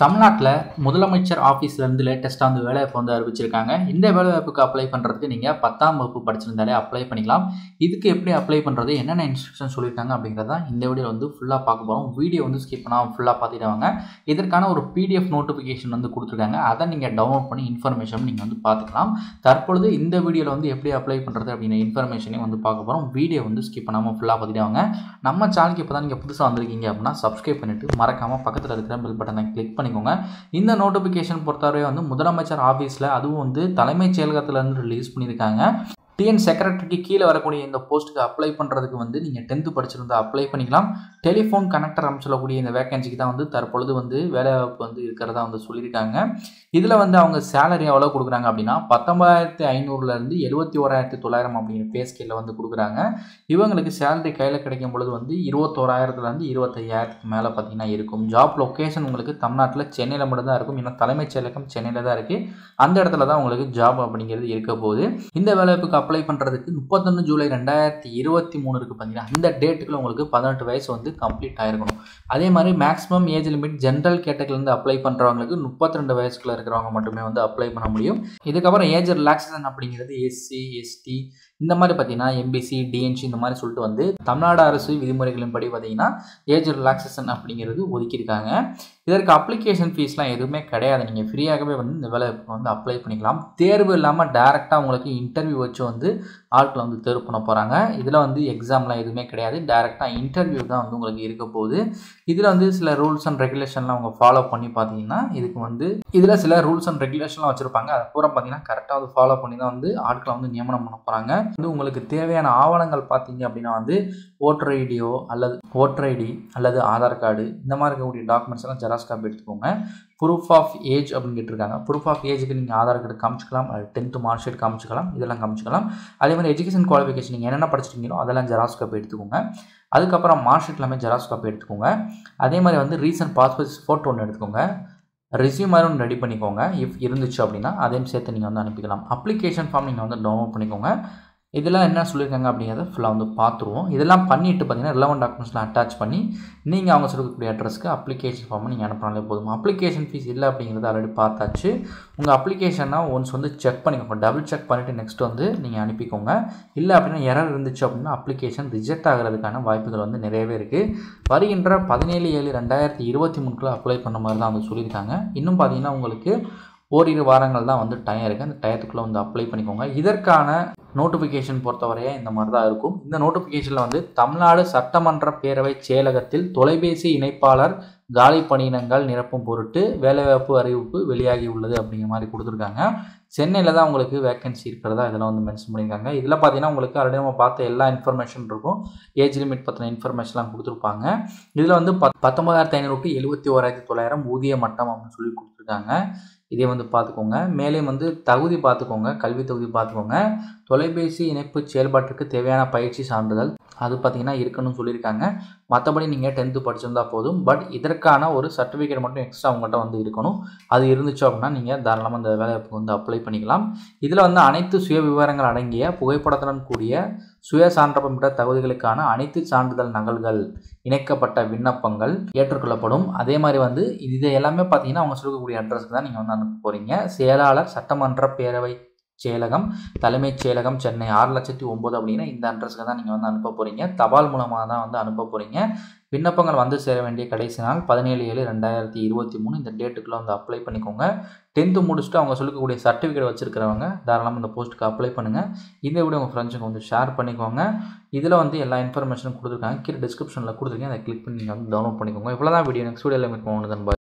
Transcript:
தமிழ்நாட்டில் முதலமைச்சர் ஆஃபீஸ்லேருந்து லேட்டஸ்ட்டாக வந்து வேலைவாய்ப்பு வந்து அறிவிச்சிருக்காங்க இந்த வேலைவாய்ப்புக்கு அப்ளை பண்ணுறதுக்கு நீங்கள் பத்தாம் வகுப்பு படிச்சிருந்தாலே அப்ளை பண்ணிக்கலாம் இதுக்கு எப்படி அப்ளை பண்ணுறது என்னென்ன இன்ஸ்ட்ரக்ஷன் சொல்லியிருக்காங்க அப்படிங்கிறத இந்த வீடியோ வந்து ஃபுல்லாக பார்க்க போகிறோம் வீடியோ வந்து ஸ்கிப் பண்ணாமல் ஃபுல்லாக பார்த்துட்டு வாங்க இதற்கான ஒரு பிடிஎஃப் நோட்டிஃபிகேஷன் வந்து கொடுத்துருக்காங்க அதை நீங்கள் டவுன்லோட் பண்ணி இன்ஃபர்மேஷன் நீங்கள் வந்து பார்த்துக்கலாம் தற்பொழுது இந்த வீடியோவில் வந்து எப்படி அப்ளை பண்ணுறது அப்படிங்கிற இன்ஃபர்மேஷனையும் வந்து பார்க்க போகிறோம் வீடியோ வந்து ஸ்கிப் பண்ணாமல் ஃபுல்லாக பார்த்துட்டு வாங்க நம்ம சேனலுக்கு இப்போ தான் நீங்கள் புதுசாக வந்திருக்கீங்க அப்படின்னா சப்ஸ்கிரைப் பண்ணிவிட்டு மறக்காமல் பக்கத்தில் இருக்கிற பெல் பட்டனை கிளிக் பண்ணிக்கோங்க இந்த நோட்டிஃபிகேஷன் பொறுத்தவரை வந்து முதலமைச்சர் ஆஃபீஸில் அதுவும் வந்து தலைமைச் செயலகத்திலேருந்து ரிலீஸ் பண்ணியிருக்காங்க டிஎன் செக்ரட்டரிக்கு கீழே வரக்கூடிய இந்த போஸ்ட்டுக்கு அப்ளை பண்ணுறதுக்கு வந்து நீங்கள் டென்த்து படிச்சிருந்தா அப்ளை பண்ணிக்கலாம் டெலிஃபோன் கனெக்டர் சொல்லக்கூடிய இந்த வேகன்சிக்கு தான் வந்து தற்பொழுது வந்து வேலைவாய்ப்பு வந்து இருக்கிறதா வந்து சொல்லியிருக்காங்க இதில் வந்து அவங்க சேலரி எவ்வளோ கொடுக்குறாங்க அப்படின்னா பத்தொம்பதாயிரத்தி ஐநூறுலேருந்து எழுபத்தி ஓராயிரத்தி தொள்ளாயிரம் அப்படிங்கிற பே ஸ்கேலில் வந்து கொடுக்குறாங்க இவங்களுக்கு சேலரி கையில் கிடைக்கும் பொழுது வந்து இருபத்தோராயிரத்துலேருந்து இருபத்தையாயிரத்துக்கு மேலே பார்த்தீங்கன்னா இருக்கும் ஜாப் லொக்கேஷன் உங்களுக்கு தமிழ்நாட்டில் சென்னையில் மட்டும் தான் இருக்கும் ஏன்னா தலைமைச் செயலகம் சென்னையில் தான் இருக்குது அந்த இடத்துல தான் உங்களுக்கு ஜாப் அப்படிங்கிறது இருக்க போகுது இந்த வேலைவாய்ப்புக்கு அப்ளை பண்ணுறதுக்கு முப்பத்தொன்று ஜூலை ரெண்டாயிரத்தி இருபத்தி மூணு இருக்குது பார்த்தீங்கன்னா அந்த டேட்டுக்குள்ள உங்களுக்கு பதினெட்டு வயசு வந்து கம்ப்ளீட் ஆயிருக்கணும் அதே மாதிரி மேக்ஸிமம் ஏஜ் லிமிட் ஜென்ரல் கேட்டகரிலேருந்து அப்ளை பண்ணுறவங்களுக்கு முப்பத்தி ரெண்டு வயசுக்குள்ள இருக்கிறவங்க மட்டுமே வந்து அப்ளை பண்ண முடியும் இதுக்கப்புறம் ஏஜ் ரிலாக்ஸேஷன் அப்படிங்கிறது எஸ்சி எஸ்டி இந்த மாதிரி பார்த்தீங்கன்னா எம்பிசி டிஎன்சி இந்த மாதிரி சொல்லிட்டு வந்து தமிழ்நாடு அரசு விதிமுறைகளின் படி பார்த்தீங்கன்னா ஏஜ் ரிலாக்ஸேஷன் அப்படிங்கிறது ஒதுக்கியிருக்காங்க இதற்கு அப்ளிகேஷன் ஃபீஸ்லாம் எதுவுமே கிடையாது நீங்கள் ஃப்ரீயாகவே வந்து இந்த வேலைக்கு வந்து அப்ளை பண்ணிக்கலாம் தேர்வு இல்லாமல் டேரெக்டாக உங்களுக்கு இன்டர்வியூ வச்சு வந்து ஆட்களை வந்து தேர்வு பண்ண போகிறாங்க இதில் வந்து எக்ஸாம்லாம் எதுவுமே கிடையாது டேரெக்டாக இன்டர்வியூ தான் வந்து உங்களுக்கு இருக்க போகுது இதில் வந்து சில ரூல்ஸ் அண்ட் ரெகுலேஷன்லாம் அவங்க ஃபாலோ பண்ணி பார்த்தீங்கன்னா இதுக்கு வந்து இதில் சில ரூல்ஸ் அண்ட் ரெகுலேஷன்லாம் வச்சுருப்பாங்க அதை பூரா பார்த்தீங்கன்னா கரெக்டாக வந்து ஃபாலோ பண்ணி தான் வந்து ஆட்களை வந்து நியமனம் பண்ண போகிறாங்க வந்து உங்களுக்கு தேவையான ஆவணங்கள் பார்த்தீங்க அப்படின்னா வந்து ஓட்டர் ஐடியோ அல்லது ஓட்டர் ஐடி அல்லது ஆதார் கார்டு இந்த மாதிரி இருக்கக்கூடிய டாக்குமெண்ட்ஸ் எல்லாம் ஜெராக்ஸ் காப்பி எடுத்துக்கோங்க ப்ரூஃப் ஆஃப் ஏஜ் அப்படின்னு கேட்டிருக்காங்க ப்ரூஃப் ஆஃப் ஏஜுக்கு நீங்கள் ஆதார் கார்டு காமிச்சிக்கலாம் அது டென்த்து மார்க் ஷீட் காமிச்சிக்கலாம் இதெல்லாம் காமிச்சிக்கலாம் அதே மாதிரி எஜுகேஷன் குவாலிஃபிகேஷன் நீங்கள் என்னென்ன படிச்சிருக்கீங்களோ அதெல்லாம் ஜெராக்ஸ் காப்பி எடுத்துக்கோங்க அதுக்கப்புறம் மார்க் ஷீட் எல்லாமே ஜெராக்ஸ் காப்பி எடுத்துக்கோங்க அதே மாதிரி வந்து ரீசன்ட் பாஸ்போர்ட் ஃபோட்டோ ஒன்று எடுத்துக்கோங்க ரெசியூமர் ஒன்று ரெடி பண்ணிக்கோங்க இஃப் இருந்துச்சு அப்படின்னா அதையும் சேர்த்து நீங்கள் வந்து அனுப்பிக்கலாம் அப்ளிகேஷன் ஃபார்ம் நீங்கள் வந்து டவுன்லோட் பண்ணிக்கோங்க இதெல்லாம் என்ன சொல்லியிருக்காங்க அப்படிங்கிறத ஃபுல்லாக வந்து பார்த்துருவோம் இதெல்லாம் பண்ணிவிட்டு பார்த்தீங்கன்னா ரிலவன் டாக்குமெண்ட்ஸ்லாம் அட்டாச் பண்ணி நீங்கள் அவங்க சொல்லக்கூடிய அட்ரஸ்க்கு அப்ளிகேஷன் ஃபார்மை நீங்கள் அனுப்பினாலே போதும் அப்ளிகேஷன் ஃபீஸ் இல்லை அப்படிங்கிறது ஆல்ரெடி பார்த்தாச்சு உங்கள் அப்ளிகேஷனை ஒன்ஸ் வந்து செக் பண்ணிக்கோங்க டபுள் செக் பண்ணிவிட்டு நெக்ஸ்ட் வந்து நீங்கள் அனுப்பிக்கோங்க இல்லை அப்படின்னா எரர் இருந்துச்சு அப்படின்னா அப்ளிகேஷன் ரிஜெக்ட் ஆகிறதுக்கான வாய்ப்புகள் வந்து நிறையவே இருக்குது வருகின்ற பதினேழு ஏழு ரெண்டாயிரத்தி இருபத்தி மூணுக்குள்ள அப்ளை பண்ண மாதிரி தான் வந்து சொல்லியிருக்காங்க இன்னும் பார்த்தீங்கன்னா உங்களுக்கு ஓரிரு வாரங்கள் தான் வந்து டைம் இருக்குது அந்த டயத்துக்குள்ளே வந்து அப்ளை பண்ணிக்கோங்க இதற்கான நோட்டிஃபிகேஷன் பொறுத்தவரையே இந்த மாதிரி தான் இருக்கும் இந்த நோட்டிஃபிகேஷனில் வந்து தமிழ்நாடு சட்டமன்ற பேரவை செயலகத்தில் தொலைபேசி இணைப்பாளர் காலி பணியிடங்கள் நிரப்பும் பொருட்டு வேலைவாய்ப்பு அறிவிப்பு வெளியாகி உள்ளது அப்படிங்கிற மாதிரி கொடுத்துருக்காங்க சென்னையில் தான் உங்களுக்கு வேக்கன்சி இருக்கிறதா இதெல்லாம் வந்து மென்ஷன் பண்ணியிருக்காங்க இதில் பார்த்தீங்கன்னா உங்களுக்கு ஆல்ரெடி நம்ம பார்த்த எல்லா இன்ஃபர்மேஷன் இருக்கும் ஏஜ் லிமிட் பற்றின இன்ஃபர்மேஷன்லாம் கொடுத்துருப்பாங்க இதில் வந்து பத் பத்தொம்பதாயிரத்தி ஐநூறு டு எழுபத்தி ஓராயிரத்தி தொள்ளாயிரம் ஊதிய மட்டம் அப்படின்னு சொல்லி கொடுத்துருக்காங்க இதே வந்து பார்த்துக்கோங்க மேலே வந்து தகுதி பார்த்துக்கோங்க கல்வி தகுதி பார்த்துக்கோங்க தொலைபேசி இணைப்பு செயல்பாட்டுக்கு தேவையான பயிற்சி சான்றிதழ் அது பார்த்திங்கன்னா இருக்குன்னு சொல்லியிருக்காங்க மற்றபடி நீங்கள் டென்த்து படிச்சிருந்தா போதும் பட் இதற்கான ஒரு சர்டிஃபிகேட் மட்டும் எக்ஸ்ட்ரா உங்கள்கிட்ட வந்து இருக்கணும் அது இருந்துச்சு அப்படின்னா நீங்கள் தாராளமாக இந்த வேலைவாய்ப்புக்கு வந்து அப்ளை பண்ணிக்கலாம் இதில் வந்து அனைத்து சுய விவரங்கள் அடங்கிய புகைப்படத்துடன் கூடிய சுய சான்றப்பம் பெற்ற தகுதிகளுக்கான அனைத்து சான்றிதழ் நகல்கள் இணைக்கப்பட்ட விண்ணப்பங்கள் ஏற்றுக்கொள்ளப்படும் அதே மாதிரி வந்து இது எல்லாமே பார்த்தீங்கன்னா அவங்க சொல்லக்கூடிய அட்ரஸ்க்கு தான் நீங்கள் வந்து அனுப்ப போகிறீங்க செயலாளர் சட்டமன்ற பேரவை செயலகம் தலைமைச் செயலகம் சென்னை ஆறு லட்சத்தி ஒம்பது அப்படின்னா இந்த அட்ரஸ்க்கு தான் நீங்கள் வந்து அனுப்ப போகிறீங்க தபால் மூலமாக தான் வந்து அனுப்ப போகிறீங்க விண்ணப்பங்கள் வந்து சேர வேண்டிய கடைசி நாள் பதினேழு ஏழு ரெண்டாயிரத்தி இருபத்தி மூணு இந்த டேட்டுக்குள்ளே வந்து அப்ளை பண்ணிக்கோங்க டென்த்து முடிச்சுட்டு அவங்க சொல்லக்கூடிய சர்டிஃபிகேட் வச்சுருக்கிறவங்க தாராளமாக இந்த போஸ்ட்டுக்கு அப்ளை பண்ணுங்கள் இந்த வீடியோ உங்கள் ஃப்ரெண்ட்ஸுக்கு வந்து ஷேர் பண்ணிக்கோங்க இதில் வந்து எல்லா இன்ஃபர்மேஷனும் கொடுத்துருக்காங்க கீழே டிஸ்கிரிப்ஷனில் கொடுத்துருக்கேன் அதை கிளிக் பண்ணி நீங்கள் வந்து டவுன்லோட் பண்ணிக்கோங்க இவ்வளோ தான் வீடியோ நெக்ஸ்ட் வீடியோவில் மீட் பண்ணுவோம்